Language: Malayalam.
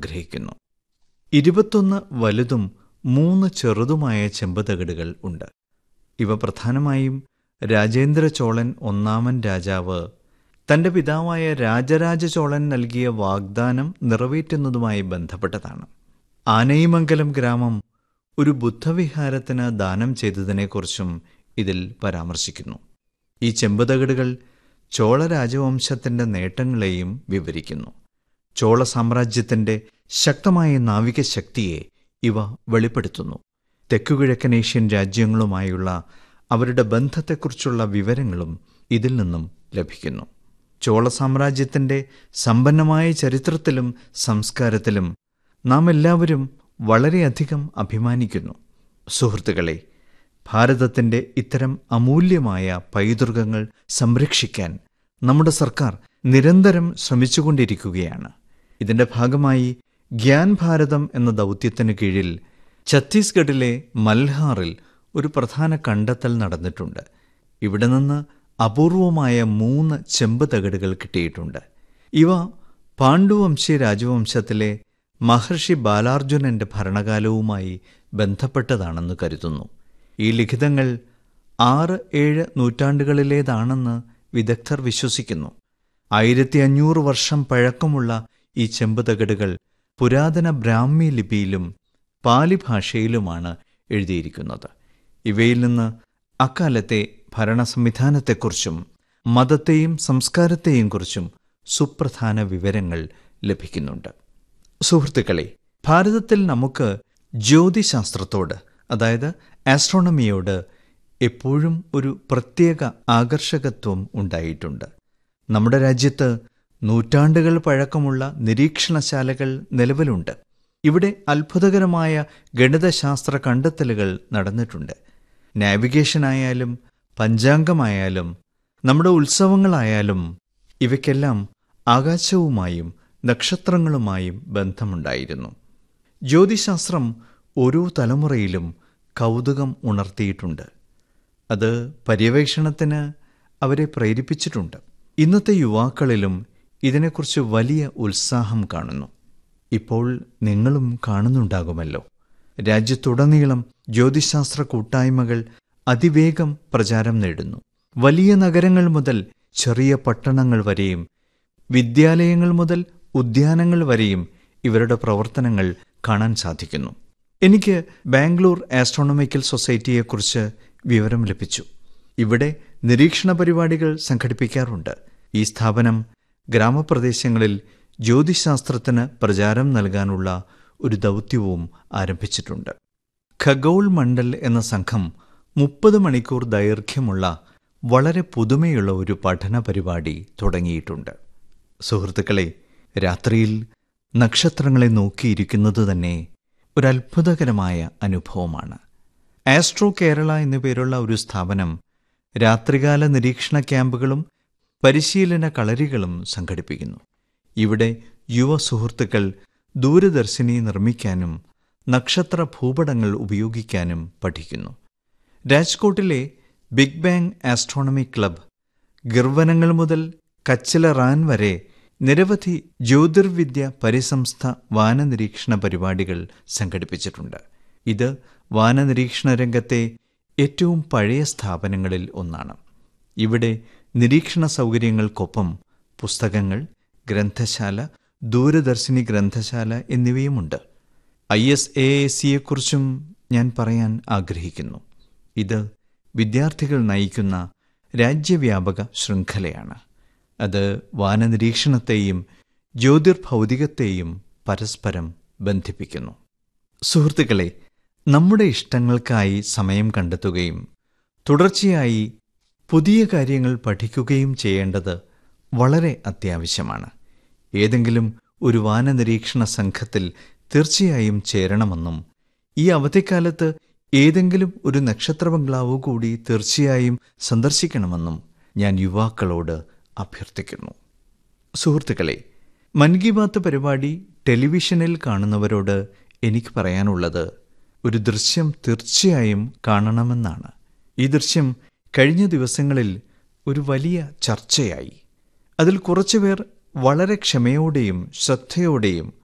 ആഗ്രഹിക്കുന്നു ഇരുപത്തൊന്ന് വലുതും മൂന്ന് ചെറുതുമായ ചെമ്പുതകിടുകൾ ഉണ്ട് ഇവ പ്രധാനമായും രാജേന്ദ്ര ചോളൻ ഒന്നാമൻ രാജാവ് തന്റെ പിതാവായ രാജരാജ ചോളൻ നൽകിയ വാഗ്ദാനം നിറവേറ്റുന്നതുമായി ബന്ധപ്പെട്ടതാണ് ആനയിമംഗലം ഗ്രാമം ഒരു ബുദ്ധവിഹാരത്തിന് ദാനം ചെയ്തതിനെക്കുറിച്ചും ഇതിൽ പരാമർശിക്കുന്നു ഈ ചെമ്പുതകിടുകൾ ചോള രാജവംശത്തിന്റെ നേട്ടങ്ങളെയും വിവരിക്കുന്നു ചോള സാമ്രാജ്യത്തിന്റെ ശക്തമായ നാവിക ശക്തിയെ ഇവ വെളിപ്പെടുത്തുന്നു തെക്കുകിഴക്കൻ ഏഷ്യൻ രാജ്യങ്ങളുമായുള്ള അവരുടെ ബന്ധത്തെക്കുറിച്ചുള്ള വിവരങ്ങളും ഇതിൽ നിന്നും ലഭിക്കുന്നു ചോള സാമ്രാജ്യത്തിന്റെ സമ്പന്നമായ ചരിത്രത്തിലും സംസ്കാരത്തിലും നാം എല്ലാവരും വളരെയധികം അഭിമാനിക്കുന്നു സുഹൃത്തുക്കളെ ഭാരതത്തിന്റെ ഇത്തരം അമൂല്യമായ പൈതൃകങ്ങൾ സംരക്ഷിക്കാൻ നമ്മുടെ സർക്കാർ നിരന്തരം ശ്രമിച്ചുകൊണ്ടിരിക്കുകയാണ് ഇതിന്റെ ഭാഗമായി ഗ്യാൻ ഭാരതം എന്ന ദൗത്യത്തിന് കീഴിൽ ഛത്തീസ്ഗഡിലെ മൽഹാറിൽ ഒരു പ്രധാന കണ്ടെത്തൽ നടന്നിട്ടുണ്ട് ഇവിടെ നിന്ന് അപൂർവമായ മൂന്ന് ചെമ്പ് തകിടുകൾ കിട്ടിയിട്ടുണ്ട് ഇവ പാണ്ഡുവംശി രാജവംശത്തിലെ മഹർഷി ബാലാർജുനന്റെ ഭരണകാലവുമായി ബന്ധപ്പെട്ടതാണെന്ന് കരുതുന്നു ഈ ലിഖിതങ്ങൾ ആറ് ഏഴ് നൂറ്റാണ്ടുകളിലേതാണെന്ന് വിദഗ്ധർ വിശ്വസിക്കുന്നു ആയിരത്തി അഞ്ഞൂറ് വർഷം പഴക്കമുള്ള ഈ ചെമ്പ് തകിടുകൾ പുരാതന ബ്രാഹ്മി ലിപിയിലും പാലി ഭാഷയിലുമാണ് എഴുതിയിരിക്കുന്നത് ഇവയിൽ നിന്ന് അക്കാലത്തെ ഭരണ സംവിധാനത്തെക്കുറിച്ചും മതത്തെയും സംസ്കാരത്തെയും കുറിച്ചും സുപ്രധാന വിവരങ്ങൾ ലഭിക്കുന്നുണ്ട് സുഹൃത്തുക്കളെ ഭാരതത്തിൽ നമുക്ക് ജ്യോതിശാസ്ത്രത്തോട് അതായത് ആസ്ട്രോണമിയോട് എപ്പോഴും ഒരു പ്രത്യേക ആകർഷകത്വം ഉണ്ടായിട്ടുണ്ട് നമ്മുടെ രാജ്യത്ത് നൂറ്റാണ്ടുകൾ പഴക്കമുള്ള നിരീക്ഷണശാലകൾ നിലവിലുണ്ട് ഇവിടെ അത്ഭുതകരമായ ഗണിതശാസ്ത്ര കണ്ടെത്തലുകൾ നടന്നിട്ടുണ്ട് നാവിഗേഷനായാലും പഞ്ചാംഗമായാലും നമ്മുടെ ഉത്സവങ്ങളായാലും ഇവയ്ക്കെല്ലാം ആകാശവുമായും നക്ഷത്രങ്ങളുമായും ബന്ധമുണ്ടായിരുന്നു ജ്യോതിശാസ്ത്രം ഓരോ തലമുറയിലും കൗതുകം ഉണർത്തിയിട്ടുണ്ട് അത് പര്യവേക്ഷണത്തിന് അവരെ പ്രേരിപ്പിച്ചിട്ടുണ്ട് ഇന്നത്തെ യുവാക്കളിലും ഇതിനെക്കുറിച്ച് വലിയ ഉത്സാഹം കാണുന്നു ഇപ്പോൾ നിങ്ങളും കാണുന്നുണ്ടാകുമല്ലോ രാജ്യത്തുടനീളം ജ്യോതിശാസ്ത്ര കൂട്ടായ്മകൾ അതിവേഗം പ്രചാരം നേടുന്നു വലിയ നഗരങ്ങൾ മുതൽ ചെറിയ പട്ടണങ്ങൾ വരെയും വിദ്യാലയങ്ങൾ മുതൽ ഉദ്യാനങ്ങൾ വരെയും ഇവരുടെ പ്രവർത്തനങ്ങൾ കാണാൻ സാധിക്കുന്നു എനിക്ക് ബാംഗ്ലൂർ ആസ്ട്രോണമിക്കൽ സൊസൈറ്റിയെക്കുറിച്ച് വിവരം ലഭിച്ചു ഇവിടെ നിരീക്ഷണ പരിപാടികൾ സംഘടിപ്പിക്കാറുണ്ട് ഈ സ്ഥാപനം ഗ്രാമപ്രദേശങ്ങളിൽ ജ്യോതിശാസ്ത്രത്തിന് പ്രചാരം നൽകാനുള്ള ഒരു ദൗത്യവും ആരംഭിച്ചിട്ടുണ്ട് ഖഗോൾ മണ്ഡൽ എന്ന സംഘം മുപ്പത് മണിക്കൂർ ദൈർഘ്യമുള്ള വളരെ പുതുമയുള്ള ഒരു പഠന പരിപാടി തുടങ്ങിയിട്ടുണ്ട് സുഹൃത്തുക്കളെ രാത്രിയിൽ നക്ഷത്രങ്ങളെ നോക്കിയിരിക്കുന്നത് തന്നെ ഒരു അത്ഭുതകരമായ അനുഭവമാണ് ആസ്ട്രോ കേരള എന്നു പേരുള്ള ഒരു സ്ഥാപനം രാത്രികാല നിരീക്ഷണ ക്യാമ്പുകളും പരിശീലന കളരികളും സംഘടിപ്പിക്കുന്നു ഇവിടെ യുവ സുഹൃത്തുക്കൾ ദൂരദർശിനി നിർമ്മിക്കാനും നക്ഷത്ര ഭൂപടങ്ങൾ ഉപയോഗിക്കാനും പഠിക്കുന്നു രാജ്കോട്ടിലെ ബിഗ് ബാങ് ആസ്ട്രോണമി ക്ലബ് ഗർവനങ്ങൾ മുതൽ കച്ചില റാൻ വരെ നിരവധി ജ്യോതിർവിദ്യ പരിസംസ്ഥ വാനനിരീക്ഷണ പരിപാടികൾ സംഘടിപ്പിച്ചിട്ടുണ്ട് ഇത് വാനനിരീക്ഷണ രംഗത്തെ ഏറ്റവും പഴയ സ്ഥാപനങ്ങളിൽ ഒന്നാണ് ഇവിടെ നിരീക്ഷണ സൗകര്യങ്ങൾക്കൊപ്പം പുസ്തകങ്ങൾ ഗ്രന്ഥശാല ദൂരദർശിനി ഗ്രന്ഥശാല എന്നിവയുമുണ്ട് ഐ എസ് എ സിയെക്കുറിച്ചും ഞാൻ പറയാൻ ആഗ്രഹിക്കുന്നു ഇത് വിദ്യാർത്ഥികൾ നയിക്കുന്ന രാജ്യവ്യാപക ശൃംഖലയാണ് അത് വാനനിരീക്ഷണത്തെയും ജ്യോതിർഭൗതികത്തെയും പരസ്പരം ബന്ധിപ്പിക്കുന്നു സുഹൃത്തുക്കളെ നമ്മുടെ ഇഷ്ടങ്ങൾക്കായി സമയം കണ്ടെത്തുകയും തുടർച്ചയായി പുതിയ കാര്യങ്ങൾ പഠിക്കുകയും ചെയ്യേണ്ടത് വളരെ അത്യാവശ്യമാണ് ഏതെങ്കിലും ഒരു വാനനിരീക്ഷണ സംഘത്തിൽ തീർച്ചയായും ചേരണമെന്നും ഈ അവധിക്കാലത്ത് ഏതെങ്കിലും ഒരു നക്ഷത്ര ബംഗ്ലാവ് കൂടി തീർച്ചയായും സന്ദർശിക്കണമെന്നും ഞാൻ യുവാക്കളോട് അഭ്യർത്ഥിക്കുന്നു സുഹൃത്തുക്കളെ മൻ കി ബാത്ത് പരിപാടി ടെലിവിഷനിൽ കാണുന്നവരോട് എനിക്ക് പറയാനുള്ളത് ഒരു ദൃശ്യം തീർച്ചയായും കാണണമെന്നാണ് ഈ ദൃശ്യം കഴിഞ്ഞ ദിവസങ്ങളിൽ ഒരു വലിയ ചർച്ചയായി അതിൽ കുറച്ചുപേർ വളരെ ക്ഷമയോടെയും ശ്രദ്ധയോടെയും